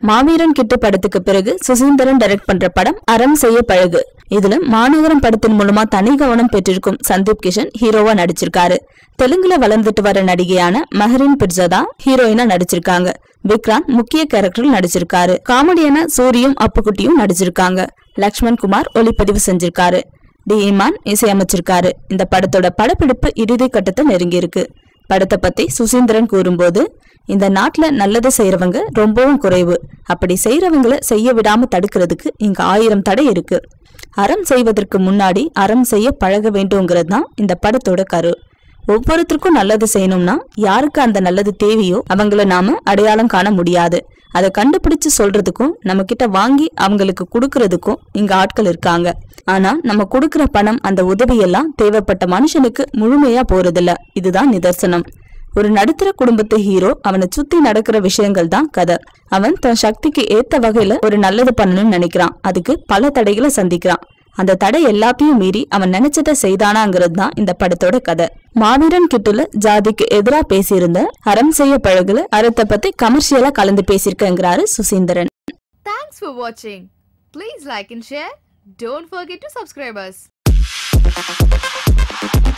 மாவீரன் கிட்டு படத்துக்கு பிறகு சுசீந்திரன் டைரக்ட் பண்ற படம் அறம் செய்ய பழகு இதுல மாநகரம் படத்தின் மூலமா தனி கவனம் பெற்றிருக்கும் சந்தீப் கிஷன் ஹீரோவா நடிச்சிருக்காரு தெலுங்குல வளர்ந்துட்டு வர நடிகையான மஹரின் பிர்சதா ஹீரோயினா நடிச்சிருக்காங்க விக்ராந்த் முக்கிய கேரக்டரில் நடிச்சிருக்காரு காமெடியான சூரியும் அப்புக்குட்டியும் நடிச்சிருக்காங்க லக்ஷ்மண் குமார் ஒளிப்பதிவு செஞ்சிருக்காரு டி இமான் இசையமைச்சிருக்காரு இந்த படத்தோட படப்பிடிப்பு இறுதி கட்டத்தை நெருங்கி இருக்கு படத்தை பத்தி சுசீந்திரன் கூறும்போது இந்த நாட்டுல நல்லது செய்யறவங்க ரொம்பவும் குறைவு அப்படி செய்யறவங்கள செய்ய விடாம தடுக்கிறதுக்கு இங்க ஆயிரம் தடை இருக்கு அறம் செய்வதற்கு முன்னாடி அறம் செய்ய பழக வேண்டும்ங்கிறது தான் இந்த படத்தோட கரு ஒவ்வொருத்தருக்கும் நல்லது செய்யணும்னா யாருக்கு அந்த நல்லது தேவையோ அவங்கள நாம அடையாளம் காண முடியாது அதை கண்டுபிடிச்சு சொல்றதுக்கும் நம்ம கிட்ட வாங்கி அவங்களுக்கு கொடுக்கறதுக்கும் இங்க ஆட்கள் இருக்காங்க ஆனா நம்ம கொடுக்கிற பணம் அந்த உதவியெல்லாம் தேவைப்பட்ட மனுஷனுக்கு முழுமையா போறதில்ல இதுதான் நிதர்சனம் ஒரு நடுத்தர குடும்பத்து ஹீரோ அவனை சுத்தி நடக்கிற விஷயங்கள் தான் கதை அவன் தன் சக்திக்கு ஏத்த வகையில ஒரு நல்லது பண்ணணும்னு நினைக்கிறான் அதுக்கு பல தடைகளை சந்திக்கிறான் அந்த தடை எல்லாத்தையும் மீறி அவன் நினைச்சதை செய்தானாங்கிறது தான் இந்த படத்தோட கதை மாவீரன் கிட்டுல ஜாதிக்கு எதிரா பேசியிருந்த அறம் செய்ய பழகுல அறத்தை பத்தி கமர்ஷியலா கலந்து பேசியிருக்கேங்கிறாரு Suseenthiran Thanks for watching. Please like and share. Don't forget to subscribe us.